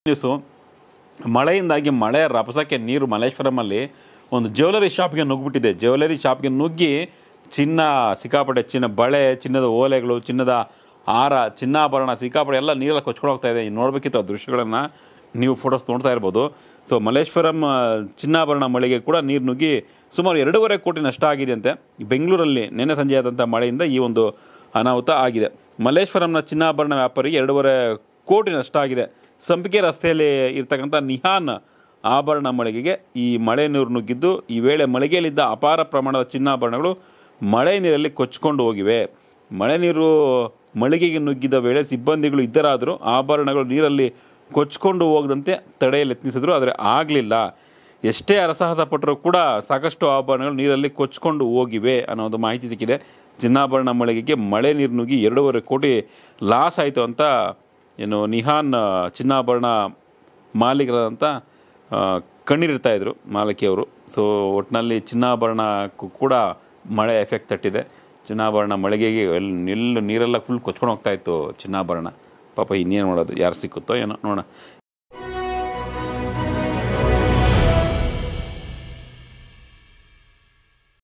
news ಮಳೆಯಿಂದಾಗಿ ಮಳೆ ರಭಸಕ್ಕೆ ನೀರು ಮಲ್ಲೇಶ್ವರಮಲ್ಲಿ ಒಂದು ಜ್ಯುವೆಲರಿ ಶಾಪ್ಗೆ ನುಗ್ಗಿಬಿಟ್ಟಿದೆ ಜ್ಯುವೆಲರಿ ಶಾಪ್ಗೆ ನುಗ್ಗಿ ಚಿನ್ನ ಸಿಕ್ಕಾಪಟ್ಟೆ ಚಿನ್ನ ಬಳೆ ಚಿನ್ನದ ಓಲೆಗಳು ಚಿನ್ನದ ಹಾರ ಚಿನ್ನಾಭರಣ ಸಿಕ್ಕಾಪಟ್ಟೆ ಎಲ್ಲ ನೀರೆಲ್ಲ ಕೊಚ್ಕೊಂಡು ಹೋಗ್ತಾ ಇದೆ ನೋಡಬೇಕಿತ್ತು ಆ ದೃಶ್ಯಗಳನ್ನು ನೀವು ಫೋಟೋಸ್ ನೋಡ್ತಾ ಇರ್ಬೋದು ಸೊ ಮಲ್ಲೇಶ್ವರಂ ಆ, ಚಿನ್ನಾಭರಣ ಮಳೆಗೆ ಕೂಡ ನೀರು ನುಗ್ಗಿ ಸುಮಾರು ಎರಡೂವರೆ ಕೋಟಿ ನಷ್ಟ ಆಗಿದೆ ಅಂತೆ ಬೆಂಗಳೂರಲ್ಲಿ ನಿನ್ನೆ ಸಂಜೆ ಆದಂಥ ಮಳೆಯಿಂದ ಈ ಒಂದು ಅನಾಹುತ ಆಗಿದೆ ಮಲ್ಲೇಶ್ವರಂನ ಚಿನ್ನಾಭರಣ ವ್ಯಾಪಾರಿಗೆ ಎರಡೂವರೆ ಕೋಟಿ ನಷ್ಟ ಆಗಿದೆ ಸಂಪಿಗೆ ರಸ್ತೆಯಲ್ಲಿ ಇರ್ತಕ್ಕಂಥ ನಿಹಾನ್ ಆಭರಣ ಮಳಿಗೆಗೆ ಈ ಮಳೆ ನೀರು ನುಗ್ಗಿದ್ದು ಈ ವೇಳೆ ಮಳಿಗೆಯಲ್ಲಿದ್ದ ಅಪಾರ ಪ್ರಮಾಣದ ಚಿನ್ನಾಭರಣಗಳು ಮಳೆ ನೀರಲ್ಲಿ ಕೊಚ್ಕೊಂಡು ಹೋಗಿವೆ ಮಳೆ ನೀರು ಮಳಿಗೆಗೆ ನುಗ್ಗಿದ ವೇಳೆ ಸಿಬ್ಬಂದಿಗಳು ಇದ್ದರಾದರೂ ಆಭರಣಗಳು ನೀರಲ್ಲಿ ಕೊಚ್ಕೊಂಡು ಹೋಗದಂತೆ ತಡೆಯಲು ಯತ್ನಿಸಿದ್ರು ಆದರೆ ಆಗಲಿಲ್ಲ ಎಷ್ಟೇ ಅರಸಾಹಸ ಪಟ್ಟರೂ ಕೂಡ ಸಾಕಷ್ಟು ಆಭರಣಗಳು ನೀರಲ್ಲಿ ಕೊಚ್ಕೊಂಡು ಹೋಗಿವೆ ಅನ್ನೋ ಒಂದು ಮಾಹಿತಿ ಸಿಕ್ಕಿದೆ ಚಿನ್ನಾಭರಣ ಮಳಿಗೆಗೆ ಮಳೆ ನೀರು ನುಗ್ಗಿ ಎರಡೂವರೆ ಕೋಟಿ ಲಾಸ್ ಆಯಿತು ಅಂತ ಏನು ನಿಹಾನ್ ಆ, ಚಿನ್ನಾಭರಣ ಮಾಲೀಕರಾದಂಥ ಆ, ಕಣ್ಣೀರಿಡ್ತಾ ಇದ್ರು ಮಾಲಕಿಯವರು ಸೊ ಒಟ್ಟಿನಲ್ಲಿ ಚಿನ್ನಾಭರಣಕ್ಕೂ ಕೂಡ ಮಳೆ ಎಫೆಕ್ಟ್ ತಟ್ಟಿದೆ ಚಿನ್ನಾಭರಣ ಮಳಿಗೆಗೆ ಎಲ್ಲಿ ನಿಲ್ಲು ನೀರೆಲ್ಲ ಫುಲ್ ಕೊಚ್ಕೊಂಡು ಹೋಗ್ತಾ ಇತ್ತು ಚಿನ್ನಾಭರಣ ಪಾಪ ಇನ್ನೇನು ಮಾಡೋದು ಯಾರು ಸಿಕ್ಕುತ್ತೋ ಏನೋ ನೋಡೋಣ